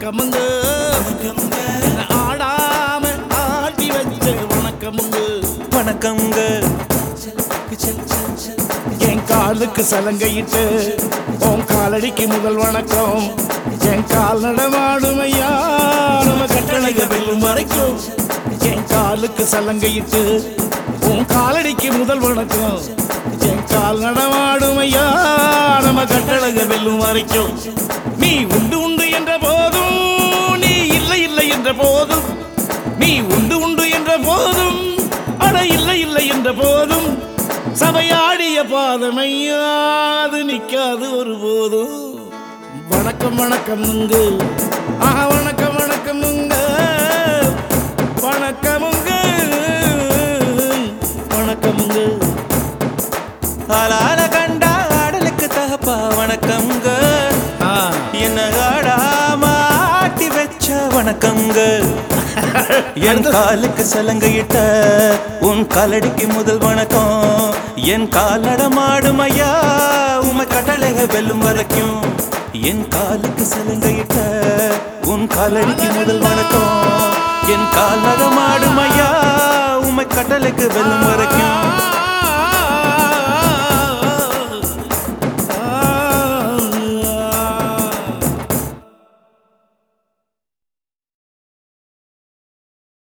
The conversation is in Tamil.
வணக்கமுங்க என்னை ஆடாம ஆட்டி வச்ச வணக்கமுங்க வணக்கம்ங்க என் காலுக்கு சலங்கையிட்டு உன் காலடிக்கு முதல் வணக்கம் என் கால் நடமாடும் ஐயா நம்ம கட்டளைக வெல்லும் வரைக்கும் என் காலுக்கு சலங்கையிட்டு உன் காலடிக்கு முதல் வணக்கம் என் கால் நடமாடும் ஐயா நம்ம கட்டளைக வெல்லும் வரைக்கும் நீ உண்டு உண்டு என்ற போதும் நீ இல்லை இல்லை என்ற போதும் நீ உண்டு உண்டு என்ற போதும் அட இல்லை இல்லை என்ற போதும் சபையாடிய பாதமையாது நிக்காது ஒரு போதும் வணக்கம் வணக்கம் நுங்க ஆஹா வணக்கம் வணக்கம் நுங்க வணக்கமுங்க வணக்கமுங்க ஆளால கண்டா ஆடலுக்கு தகப்பா வணக்கம்ங்க ஆ, என்ன ஆடாம ஆட்டி வச்ச வணக்கம்ங்க என் காலுக்கு சலங்கையிட்ட உன் காலடிக்கு முதல் வணக்கம் என் காலடமாடும் ஐயா உமை கடலைக வெல்லும் வரைக்கும் என் காலுக்கு சலங்கையிட்ட உன் காலடிக்கு முதல் வணக்கம் என் கால் நடமாடும் ஐயா உமை கடலுக்கு வெல்லும் வரைக்கும்